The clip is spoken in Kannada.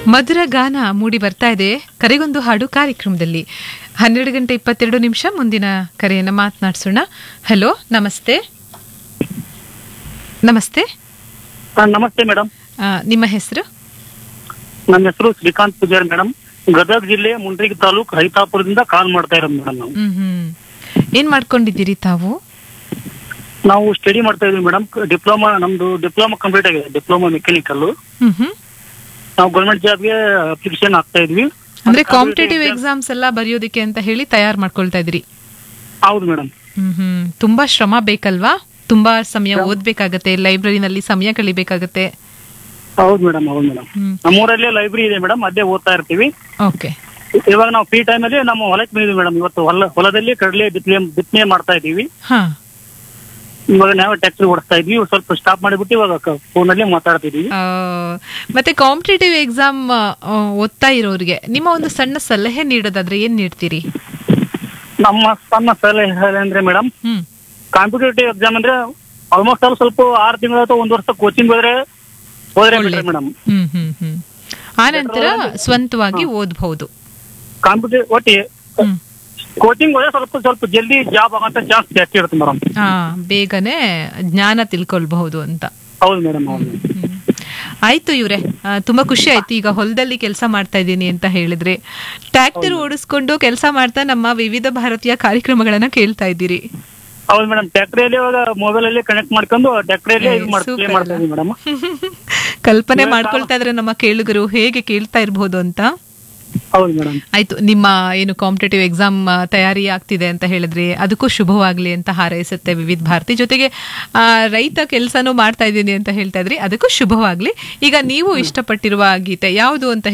ಮಧುರ ಗಾನ ಮೂಡಿ ಬರ್ತಾ ಇದೆ ಕರೆಗೊಂದು ಹಾಡು ಕಾರ್ಯಕ್ರಮದಲ್ಲಿ ಹನ್ನೆರಡು ಗಂಟೆ ಇಪ್ಪತ್ತೆರಡು ನಿಮಿಷ ಮುಂದಿನ ಕರೆಯನ್ನು ಮಾತನಾಡಿಸೋಣ ಹಲೋ ನಮಸ್ತೆ ನಮಸ್ತೆ ಆ, ನಮಸ್ತೆ ಮೇಡಮ್ ಆ, ನಿಮ್ಮ ಹೆಸರು ನನ್ನ ಹೆಸರು ಶ್ರೀಕಾಂತ್ ಪೂಜಾರಿ ಮೇಡಮ್ ಗದಗ ಜಿಲ್ಲೆ ಮುಂಡ್ರಿಗಿ ತಾಲೂಕು ಹೈತಾಪುರದಿಂದ ಕಾಲ್ ಮಾಡ್ತಾ ಇರೋದು ಮೇಡಮ್ ನಾವು ಹ್ಮ್ ಹ್ಮ್ ಏನ್ ಮಾಡ್ಕೊಂಡಿದ್ದೀರಿ ತಾವು ನಾವು ಸ್ಟಡಿ ಮಾಡ್ತಾ ಇದೀವಿ ಮೇಡಮ್ ಡಿಪ್ಲೊಮಾ ನಮ್ದು ಡಿಪ್ಲೊಮಾ ಕಂಪ್ಲೀಟ್ ಆಗಿದೆ ಡಿಪ್ಲೊಮಾ ಮೆಕ್ಯಾನಿಕಲ್ ಹ್ಮ್ ಹ್ಮ್ ನಾವು ಗೌರ್ಮೆಂಟ್ ಜಾಬ್ಗೆ ಅಪ್ಲಿಕೇಶನ್ ಹಾಕ್ತಾ ಇದ್ವಿ ಅಂದ್ರೆ ಕಾಂಪಿಟೇಟಿವ್ ಎಕ್ಸಾಮ್ಸ್ ಎಲ್ಲ ಬರೆಯೋದಕ್ಕೆ ಅಂತ ಹೇಳಿ ತಯಾರು ಮಾಡ್ಕೊಳ್ತಾ ಇದ್ರಿ ಹೌದು ಮೇಡಮ್ ಹ್ಮ್ ಹ್ಮ್ ತುಂಬಾ ಶ್ರಮ ಬೇಕಲ್ವಾ ತುಂಬಾ ಸಮಯ ಓದ್ಬೇಕಾಗತ್ತೆ ಲೈಬ್ರರಿನಲ್ಲಿ ಸಮಯ ಕಳಿಬೇಕಾಗತ್ತೆ ಹೌದು ಮೇಡಮ್ ಹೌದು ಮೇಡಮ್ ಹ್ಮ್ ನಮ್ಮೂರಲ್ಲೇ ಲೈಬ್ರರಿ ಇದೆ ಮೇಡಮ್ ಅದೇ ಓದ್ತಾ ಇರ್ತೀವಿ ಓಕೆ ಇವಾಗ ನಾವು ಫ್ರೀ ಟೈಮ್ ಅಲ್ಲಿ ನಮ್ಮ ಹೊಲಕ್ಕೆ ಬಂದಿದ್ವಿ ಮೇಡಮ್ ಇವತ್ತು ಹೊಲ ಹೊಲದಲ್ಲಿ ಕಡಲೆ ಬಿತ್ತನೆ ಬಿತ್ತನೆ ಮಾಡ್ತಾ ಇದೀವಿ ಹಾ ಇವಾಗ ನಾವು ಟ್ಯಾಕ್ಟ್ರಿ ಓಡಿಸ್ತಾ ಇದ್ವಿ ಇವಾಗ ಸ್ವಲ್ಪ ಸ್ಟಾಪ್ ಮಾಡಿಬಿಟ್ಟು ಇವಾಗ ಫೋನಲ್ಲಿ ಮಾತಾಡ್ತಿದೀವಿ ಆ, ಮತ್ತೆ ಕಾಂಪಿಟೇಟಿವ್ ಎಕ್ಸಾಮ್ ಓದ್ತಾ ಇರೋರಿಗೆ ನಿಮ್ಮ ಒಂದು ಸಣ್ಣ ಸಲಹೆ ನೀಡೋದಾದ್ರೆ ಏನ್ ನೀಡ್ತೀರಿ ನಮ್ಮ ಸಣ್ಣ ಸಲಹೆ ಅಂದ್ರೆ ಮೇಡಮ್ ಹ್ಮ್ ಕಾಂಪಿಟೇಟಿವ್ ಎಕ್ಸಾಮ್ ಅಂದ್ರೆ ಆಲ್ಮೋಸ್ಟ್ ಆಲ್ ಸ್ವಲ್ಪ ಆರು ತಿಂಗಳು ಅಥವಾ ಒಂದ್ ವರ್ಷ ಕೋಚಿಂಗ್ ಹೋದ್ರೆ ಹೋದ್ರೆ ಮೇಡಮ್ ಹ್ಮ್ ಹ್ಮ್ ಹ್ಮ್ ಆ ನಂತರ ಸ್ವಂತವಾಗಿ ಓದ್ಬಹುದು ಕಾಂಪಿಟೇಟಿವ್ ಒಟ್ಟಿ ಹ್ಮ್ ಕೋಚಿಂಗ್ ಹೋದ್ರೆ ಸ್ವಲ್ಪ ಸ್ವಲ್ಪ ಜಲ್ದಿ ಜಾಬ್ ಆಗಂತ ಚಾನ್ಸ್ ಜಾಸ್ತಿ ಇರುತ್ತೆ ಮೇಡಮ್ ಆ ಬೇಗನೆ ಜ್ಞಾನ ತಿಳ್ಕೊಳ್ಬಹುದು ಅಂತ ಹೌದು ಮೇಡಮ್ ಹೌದು ಹ್ಮ್. ಆಯ್ತು ಇವ್ರೆ ಆ, ತುಂಬಾ ಖುಷಿ ಆಯ್ತು ಈಗ ಹೊಲದಲ್ಲಿ ಕೆಲಸ ಮಾಡ್ತಾ ಇದ್ದೀನಿ ಅಂತ ಹೇಳಿದ್ರೆ ಟ್ರ್ಯಾಕ್ಟರ್ ಓಡಿಸ್ಕೊಂಡು ಕೆಲಸ ಮಾಡ್ತಾ ನಮ್ಮ ವಿವಿಧ ಭಾರತೀಯ ಕಾರ್ಯಕ್ರಮಗಳನ್ನ ಕೇಳ್ತಾ ಇದ್ದೀರಿ ಹೌದು ಮೇಡಮ್ ಟ್ಯಾಕ್ಟ್ರಿಯಲ್ಲಿ ಇವಾಗ ಮೊಬೈಲ್ ಅಲ್ಲಿ ಕನೆಕ್ಟ್ ಮಾಡ್ಕೊಂಡು ಟ್ಯಾಕ್ಟ್ರಿಯಲ್ಲಿ ಇದು ಮಾಡಿ super ಪ್ಲೇ ಮಾಡ್ತಾ ಇದೀವಿ ಮೇಡಮ್ ಕಲ್ಪನೆ ಮಾಡ್ಕೊಳ್ತಾ ಇದ್ರೆ ನಮ್ಮ ಕೇಳುಗರು ಹೇಗೆ ಕೇಳ್ತಾ ಇರಬಹುದು ಅಂತ ಹೌದು ಮೇಡಮ್ ಆಯ್ತು ನಿಮ್ಮ ಏನು ಕಾಂಪಿಟೇಟಿವ್ ಎಕ್ಸಾಮ್ ತಯಾರಿ ಆಗ್ತಿದೆ ಅಂತ ಹೇಳಿದ್ರಿ ಅದಕ್ಕೂ ಶುಭವಾಗ್ಲಿ ಅಂತ ಹಾರೈಸುತ್ತೆ ವಿವಿಧ ಭಾರತಿ ಜೊತೆಗೆ ಆ, ರೈತ ಕೆಲಸನೂ ಮಾಡ್ತಾ ಇದ್ದೀನಿ ಅಂತ ಹೇಳ್ತಾ ಇದ್ರಿ ಅದಕ್ಕೂ ಶುಭವಾಗ್ಲಿ ಈಗ ನೀವು ಇಷ್ಟಪಟ್ಟಿರುವ ಗೀತೆ ಯಾವುದು ಅಂತ